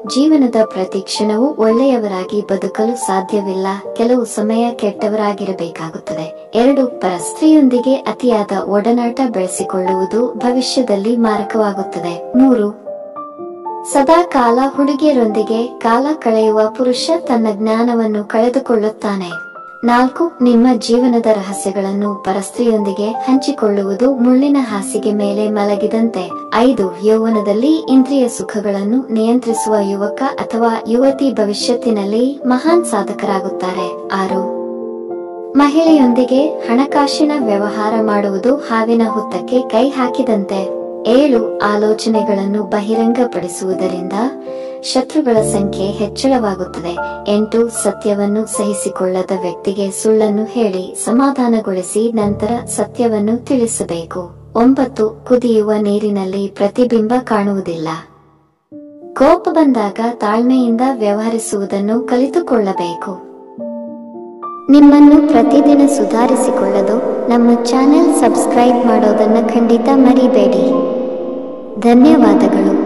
ಜೀವನದ ಪ್ರತಿ ಕ್ಷಣವೂ ಒಳ್ಳೆಯವರಾಗಿ ಬದುಕಲು ಸಾಧ್ಯವಿಲ್ಲ ಕೆಲವು ಸಮಯ ಕೆಟ್ಟವರಾಗಿರಬೇಕಾಗುತ್ತದೆ ಎರಡು ಪರಸ್ತ್ರೀಯೊಂದಿಗೆ ಅತಿಯಾದ ಒಡನಾಟ ಬೆಳೆಸಿಕೊಳ್ಳುವುದು ಭವಿಷ್ಯದಲ್ಲಿ ಮಾರಕವಾಗುತ್ತದೆ ಮೂರು ಸದಾ ಕಾಲ ಹುಡುಗಿಯರೊಂದಿಗೆ ಕಾಲ ಕಳೆಯುವ ಪುರುಷ ತನ್ನ ಜ್ಞಾನವನ್ನು ಕಳೆದುಕೊಳ್ಳುತ್ತಾನೆ ನಾಲ್ಕು ನಿಮ್ಮ ಜೀವನದ ರಹಸ್ಯಗಳನ್ನು ಪರಸ್ತ್ರೀಯೊಂದಿಗೆ ಹಂಚಿಕೊಳ್ಳುವುದು ಮುಳ್ಳಿನ ಹಾಸಿಗೆ ಮೇಲೆ ಮಲಗಿದಂತೆ ಐದು ಯೌವನದಲ್ಲಿ ಇಂದ್ರಿಯ ಸುಖಗಳನ್ನು ನಿಯಂತ್ರಿಸುವ ಯುವಕ ಅಥವಾ ಯುವತಿ ಭವಿಷ್ಯತ್ತಿನಲ್ಲಿ ಮಹಾನ್ ಸಾಧಕರಾಗುತ್ತಾರೆ ಆರು ಮಹಿಳೆಯೊಂದಿಗೆ ಹಣಕಾಸಿನ ವ್ಯವಹಾರ ಮಾಡುವುದು ಹಾವಿನ ಹುತ್ತಕ್ಕೆ ಕೈ ಹಾಕಿದಂತೆ ಏಳು ಆಲೋಚನೆಗಳನ್ನು ಬಹಿರಂಗಪಡಿಸುವುದರಿಂದ ಶತ್ರುಗಳ ಸಂಖ್ಯೆ ಹೆಚ್ಚಳವಾಗುತ್ತದೆ ಎಂಟು ಸತ್ಯವನ್ನು ಸಹಿಸಿಕೊಳ್ಳದ ವ್ಯಕ್ತಿಗೆ ಸುಳ್ಳನ್ನು ಹೇಳಿ ಸಮಾಧಾನಗೊಳಿಸಿ ನಂತರ ಸತ್ಯವನ್ನು ತಿಳಿಸಬೇಕು ಒಂಬತ್ತು ಕುದಿಯುವ ನೀರಿನಲ್ಲಿ ಪ್ರತಿಬಿಂಬ ಕಾಣುವುದಿಲ್ಲ ಕೋಪ ಬಂದಾಗ ತಾಳ್ಮೆಯಿಂದ ವ್ಯವಹರಿಸುವುದನ್ನು ಕಲಿತುಕೊಳ್ಳಬೇಕು ನಿಮ್ಮನ್ನು ಪ್ರತಿದಿನ ಸುಧಾರಿಸಿಕೊಳ್ಳಲು ನಮ್ಮ ಚಾನೆಲ್ ಸಬ್ಸ್ಕ್ರೈಬ್ ಮಾಡೋದನ್ನು ಖಂಡಿತ ಮರಿಬೇಡಿ ಧನ್ಯವಾದಗಳು